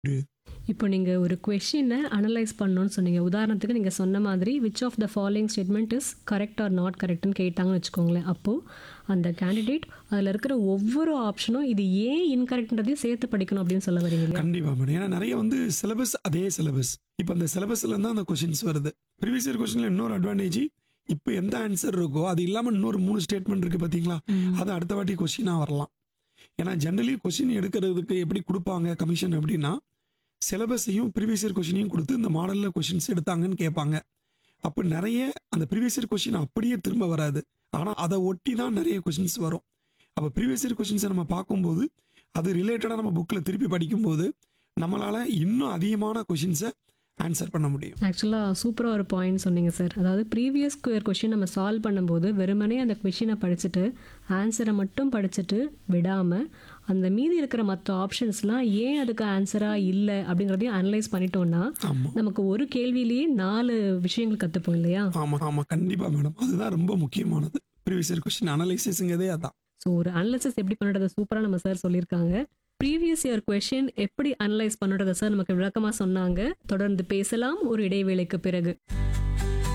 இப்போ நீங்க ஒரு கொஸ்டினை அனலைஸ் பண்ணணும்னு சொன்னீங்க உதாரணத்துக்கு நீங்க சொன்ன மாதிரி which of the following statement is correct or not கரெக்ட்னு கேட்டாங்கன்னு வச்சுக்கோங்களேன் அப்போ அந்த கேண்டிடேட் அதுல இருக்கிற ஒவ்வொரு ஆப்ஷனும் இது ஏன் இன்கரெக்ட்ன்றதையும் சேர்த்து படிக்கணும் அப்படின்னு சொல்ல வரீங்க இல்லையா கண்டிப்பா மேடம் ஏன்னா நிறைய வந்து சிலபஸ் அதே சிலபஸ் இப்போ அந்த சிலபஸ்ல இருந்தா அந்த கொஷின்ஸ் வருது ப்ரீவியஸ் இயர் கொஸ்டின்ல இன்னொரு அட்வான்டேஜ் இப்போ எந்த ஆன்சர் இருக்கோ அது இல்லாம இன்னொரு மூணு ஸ்டேட்மெண்ட் இருக்கு பாத்தீங்களா அது அடுத்த வாட்டி கொஸ்டினா வரலாம் ஏன்னா ஜென்ரலி கொஸ்டின் எடுக்கிறதுக்கு எப்படி கொடுப்பாங்க கமிஷன் அப்படின்னா சிலபஸையும் ப்ரீவியஸ் இயர் கொஸ்டினையும் கொடுத்து இந்த மாடலில் கொஷின்ஸ் எடுத்தாங்கன்னு கேட்பாங்க அப்போ நிறைய அந்த ப்ரீவியஸ் இயர் கொஸ்டின் அப்படியே திரும்ப வராது ஆனால் அதை ஒட்டி தான் நிறைய கொஷின்ஸ் வரும் அப்போ ப்ரீவியஸ் இயர் கொஷின்ஸை நம்ம பார்க்கும்போது அது ரிலேட்டடாக நம்ம புக்கில் திருப்பி படிக்கும்போது நம்மளால் இன்னும் அதிகமான கொஷின்ஸை ஆன்சர் பண்ண முடியும் ஆக்சுவலாக சூப்பராக ஒரு பாயிண்ட் சொன்னீங்க சார் அதாவது ப்ரீவியஸ் கொஷின் நம்ம சால்வ் பண்ணும்போது வெறுமனே அந்த கொஷினை படிச்சுட்டு ஆன்சரை மட்டும் படிச்சுட்டு விடாமல் அந்த மீதி இருக்கிற மற்ற ஆப்ஷன்ஸ்லாம் ஏன் அதுக்கு ஆன்சராக இல்லை அப்படிங்கிறதையும் அனலைஸ் பண்ணிட்டோம்னா ஆமாம் நமக்கு ஒரு கேள்வியிலேயே நாலு விஷயங்கள் கற்றுப்போம் இல்லையா ஆமாம் ஆமாம் கண்டிப்பாக மேடம் அதுதான் ரொம்ப முக்கியமானது ப்ரீவியஸ் இயர் கொஸ்டின் அனலைசிஸுங்கிறதே அதான் ஸோ ஒரு அனலைசிஸ் எப்படி பண்ணுறத சூப்பராக நம்ம சார் சொல்லியிருக்காங்க ப்ரீவியஸ் இயர் கொஷின் எப்படி அனலைஸ் பண்ணுறத சார் நமக்கு விளக்கமாக சொன்னாங்க தொடர்ந்து பேசலாம் ஒரு இடைவேளைக்கு பிறகு